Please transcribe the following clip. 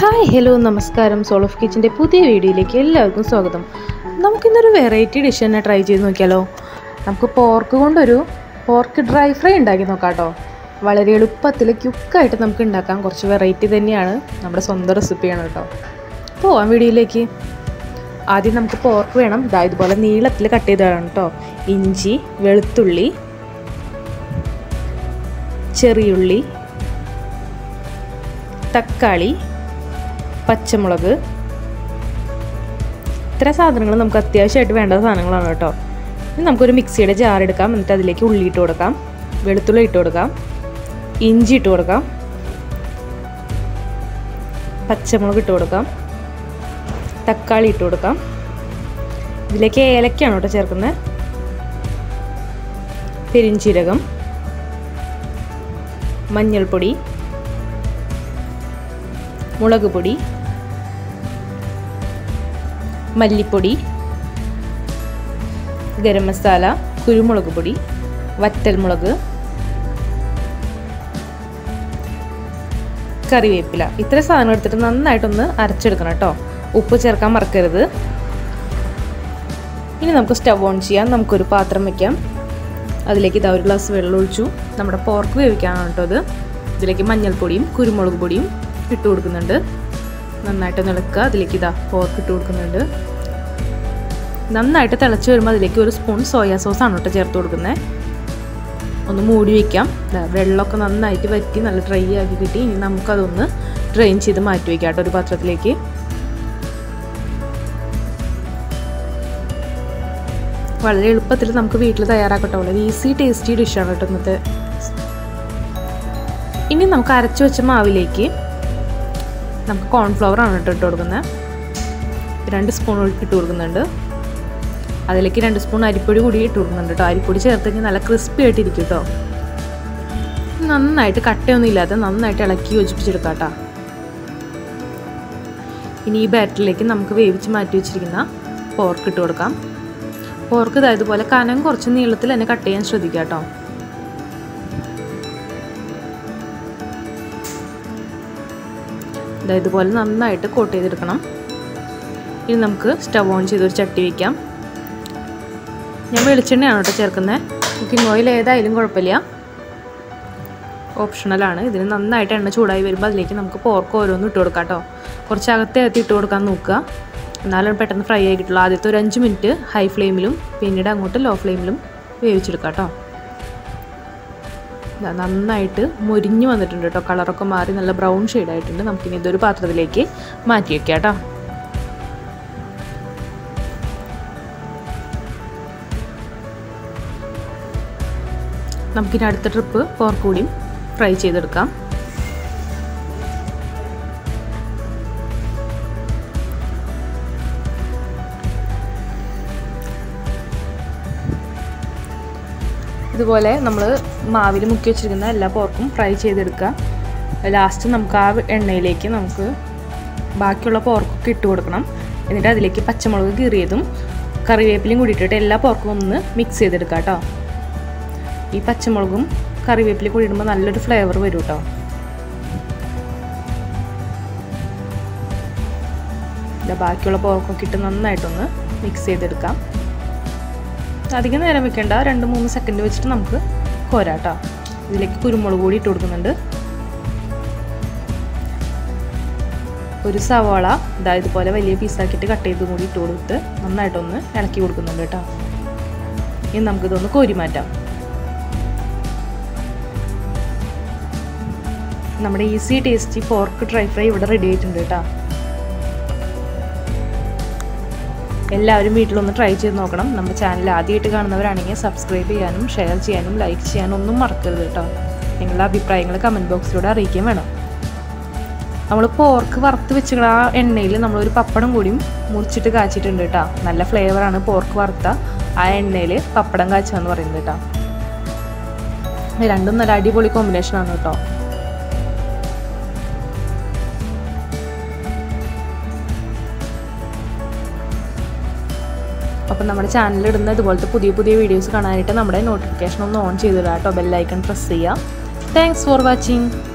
hi hello നമസ്കാരം soul of കിച്ചൻ്റെ പുതിയ വീഡിയോയിലേക്ക് എല്ലാവർക്കും സ്വാഗതം നമുക്കിന്നൊരു വെറൈറ്റി ഡിഷ് തന്നെ ട്രൈ ചെയ്ത് നോക്കിയാലോ നമുക്ക് പോർക്ക് കൊണ്ടൊരു പോർക്ക് ഡ്രൈ ഫ്രൈ ഉണ്ടാക്കി നോക്കാം കേട്ടോ വളരെ എളുപ്പത്തിൽ ക്യുക്കായിട്ട് നമുക്ക് ഉണ്ടാക്കാം കുറച്ച് വെറൈറ്റി തന്നെയാണ് നമ്മുടെ സ്വന്തം റെസിപ്പിയാണ് കേട്ടോ പോവാം വീഡിയോയിലേക്ക് ആദ്യം നമുക്ക് പോർക്ക് വേണം ഇതാ ഇതുപോലെ നീളത്തിൽ കട്ട് ചെയ്ത് വേണം കേട്ടോ ഇഞ്ചി വെളുത്തുള്ളി ചെറിയുള്ളി തക്കാളി പച്ചമുളക് ഇത്ര സാധനങ്ങൾ നമുക്ക് അത്യാവശ്യമായിട്ട് വേണ്ട സാധനങ്ങളാണ് കേട്ടോ ഇനി നമുക്കൊരു മിക്സിയുടെ ജാർ എടുക്കാം എന്നിട്ട് അതിലേക്ക് ഉള്ളി ഇട്ട് കൊടുക്കാം വെളുത്തുള്ളി ഇട്ട് കൊടുക്കാം ഇഞ്ചി ഇട്ട് കൊടുക്കാം പച്ചമുളക് ഇട്ട് കൊടുക്കാം തക്കാളി ഇട്ട് കൊടുക്കാം ഇതിലേക്ക് ഏലക്കാണ് കേട്ടോ ചേർക്കുന്നത് പെരിഞ്ചീരകം മഞ്ഞൾപ്പൊടി മുളക് പൊടി മല്ലിപ്പൊടി ഗരം മസാല കുരുമുളക് പൊടി വറ്റൽമുളക് കറിവേപ്പില ഇത്ര സാധനം എടുത്തിട്ട് നന്നായിട്ടൊന്ന് അരച്ചെടുക്കണം കേട്ടോ ഉപ്പ് ചേർക്കാൻ മറക്കരുത് ഇനി നമുക്ക് സ്റ്റവ് ഓൺ ചെയ്യാം നമുക്കൊരു പാത്രം വയ്ക്കാം അതിലേക്ക് ഇതാ ഒരു ഗ്ലാസ് വെള്ളം ഒഴിച്ചു നമ്മുടെ പോർക്ക് വേവിക്കാനാണ് കേട്ടോ അത് ഇതിലേക്ക് മഞ്ഞൾപ്പൊടിയും കുരുമുളക് പൊടിയും ഇട്ട് കൊടുക്കുന്നുണ്ട് നന്നായിട്ട് ഇളക്കുക അതിലേക്ക് ഇതാ പോർക്ക് ഇട്ട് കൊടുക്കുന്നുണ്ട് നന്നായിട്ട് തിളച്ച് വരുമ്പോൾ അതിലേക്ക് ഒരു സ്പൂൺ സോയാ സോസാണ് കേട്ടോ ചേർത്ത് കൊടുക്കുന്നത് ഒന്ന് മൂടി വയ്ക്കാം വെള്ളമൊക്കെ നന്നായിട്ട് വറ്റി നല്ല ഡ്രൈ ആക്കി കിട്ടി ഇനി നമുക്കതൊന്ന് ഡ്രെയിൻ ചെയ്ത് മാറ്റി വയ്ക്കാം കേട്ടോ ഒരു പാത്രത്തിലേക്ക് വളരെ എളുപ്പത്തിൽ നമുക്ക് വീട്ടിൽ തയ്യാറാക്കട്ടോ വളരെ ഈസി ടേസ്റ്റി ഡിഷാണ് കേട്ടോ ഇന്നത്തെ ഇനി നമുക്ക് അരച്ചു വെച്ച മാവിലേക്ക് നമുക്ക് കോൺഫ്ലവർ ആണ് കേട്ടോ ഇട്ട് കൊടുക്കുന്നത് രണ്ട് സ്പൂൺ ഇട്ട് കൊടുക്കുന്നുണ്ട് അതിലേക്ക് രണ്ട് സ്പൂൺ അരിപ്പൊടി കൂടി ഇട്ട് കൊടുക്കുന്നുണ്ട് കേട്ടോ അരിപ്പൊടി ചേർത്ത് കഴിഞ്ഞാൽ നല്ല ക്രിസ്പി ആയിട്ടിരിക്കും കേട്ടോ നന്നായിട്ട് കട്ടയൊന്നും ഇല്ലാതെ നന്നായിട്ട് ഇളക്കി യോജിപ്പിച്ചെടുക്കാം കേട്ടോ ഇനി ഈ ബാറ്ററിലേക്ക് നമുക്ക് വേവിച്ച് മാറ്റി വെച്ചിരിക്കുന്ന പോർക്ക് ഇട്ട് കൊടുക്കാം പോർക്ക് ഇതായതുപോലെ കനം കുറച്ച് നീളത്തിൽ തന്നെ കട്ട് ചെയ്യാൻ ശ്രദ്ധിക്കുക കേട്ടോ ഇതുപോലെ നന്നായിട്ട് കോട്ട് ചെയ്തെടുക്കണം ഇനി നമുക്ക് സ്റ്റവ് ഓൺ ചെയ്തൊരു ചട്ടി വയ്ക്കാം ഞാൻ വെളിച്ചെണ്ണയാണ് കേട്ടോ ചേർക്കുന്നത് കുക്കിംഗ് ഓയിൽ ഏതായാലും കുഴപ്പമില്ല ഓപ്ഷണലാണ് ഇതിന് നന്നായിട്ട് എണ്ണ ചൂടായി വരുമ്പോൾ അതിലേക്ക് നമുക്ക് പോർക്ക് ഓരോന്നും ഇട്ട് കൊടുക്കാം കേട്ടോ കുറച്ച് അകത്തെ അകത്ത് ഇട്ട് കൊടുക്കാൻ നോക്കുക എന്നാലും പെട്ടെന്ന് ഫ്രൈ ആയി കിട്ടുള്ളൂ ആദ്യത്തെ ഒരു അഞ്ച് മിനിറ്റ് ഹൈ ഫ്ലെയിമിലും പിന്നീട് അങ്ങോട്ട് ലോ ഫ്ലെയിമിലും വേവിച്ചെടുക്കാം കേട്ടോ നന്നായിട്ട് മൊരിഞ്ഞ് വന്നിട്ടുണ്ട് കേട്ടോ കളറൊക്കെ മാറി നല്ല ബ്രൗൺ ഷെയ്ഡായിട്ടുണ്ട് നമുക്കിനി ഇതൊരു പാത്രത്തിലേക്ക് മാറ്റി വയ്ക്കാം കേട്ടോ നമുക്കിനി അടുത്ത ട്രിപ്പ് പോർക്ക് കൂടിയും ഫ്രൈ ചെയ്തെടുക്കാം ഇതുപോലെ നമ്മൾ മാവിൽ മുക്കി വെച്ചിരിക്കുന്ന എല്ലാ പോർക്കും ഫ്രൈ ചെയ്തെടുക്കുക ലാസ്റ്റ് നമുക്ക് ആ എണ്ണയിലേക്ക് നമുക്ക് ബാക്കിയുള്ള പോർക്കൊക്കെ ഇട്ട് കൊടുക്കണം എന്നിട്ട് അതിലേക്ക് പച്ചമുളക് കീറിയതും കറിവേപ്പിലയും കൂടി ഇട്ടിട്ട് എല്ലാ പോർക്കും ഒന്ന് മിക്സ് ചെയ്തെടുക്കുക കേട്ടോ ഈ പച്ചമുളകും കറിവേപ്പിലയും കൂടി ഇടുമ്പോൾ നല്ലൊരു ഫ്ലേവർ വരും കേട്ടോ ബാക്കിയുള്ള പോർക്കൊക്കെ ഇട്ട് നന്നായിട്ടൊന്ന് മിക്സ് ചെയ്തെടുക്കാം അധികം നേരം വെക്കേണ്ട രണ്ട് മൂന്ന് സെക്കൻഡ് വെച്ചിട്ട് നമുക്ക് കോരാട്ടോ ഇതിലേക്ക് കുരുമുളക് കൂടി ഇട്ട് കൊടുക്കുന്നുണ്ട് ഒരു സവാള ഇതാ ഇതുപോലെ വലിയ പീസാക്കിയിട്ട് കട്ട് ചെയ്ത് കൂടി ഇട്ട് കൊടുത്ത് നന്നായിട്ടൊന്ന് ഇളക്കി കൊടുക്കുന്നുണ്ട് കേട്ടോ ഇനി നമുക്കിതൊന്ന് കോരി മാറ്റാം നമ്മുടെ easy tasty pork dry fry ഇവിടെ റെഡി ആയിട്ടുണ്ട് കേട്ടോ എല്ലാവരും വീട്ടിലൊന്ന് ട്രൈ ചെയ്ത് നോക്കണം നമ്മുടെ ചാനൽ ആദ്യമായിട്ട് കാണുന്നവരാണെങ്കിൽ സബ്സ്ക്രൈബ് ചെയ്യാനും ഷെയർ ചെയ്യാനും ലൈക്ക് ചെയ്യാനും ഒന്നും മറക്കരുത് കേട്ടോ നിങ്ങളുടെ അഭിപ്രായങ്ങൾ കമൻറ്റ് ബോക്സിലൂടെ അറിയിക്കുകയും വേണം നമ്മൾ പോർക്ക് വറുത്ത് വെച്ചിട്ട് ആ എണ്ണയിൽ നമ്മളൊരു പപ്പടം കൂടിയും മുറിച്ചിട്ട് കാച്ചിട്ടുണ്ട് കേട്ടോ നല്ല ഫ്ലേവറാണ് പോർക്ക് വറുത്ത ആ എണ്ണയിൽ പപ്പടം കാച്ചെന്ന് പറയുന്നത് കേട്ടോ രണ്ടും നല്ല അടിപൊളി കോമ്പിനേഷനാണ് കേട്ടോ അപ്പം നമ്മുടെ ചാനലിൽ ഇടുന്ന ഇതുപോലത്തെ പുതിയ പുതിയ വീഡിയോസ് കാണാനായിട്ട് നമ്മുടെ നോട്ടിഫിക്കേഷൻ ഒന്ന് ഓൺ ചെയ്തിടാം കേട്ടോ ബെല്ലൈക്കൺ പ്രസ് ചെയ്യുക താങ്ക്സ് ഫോർ വാച്ചിങ്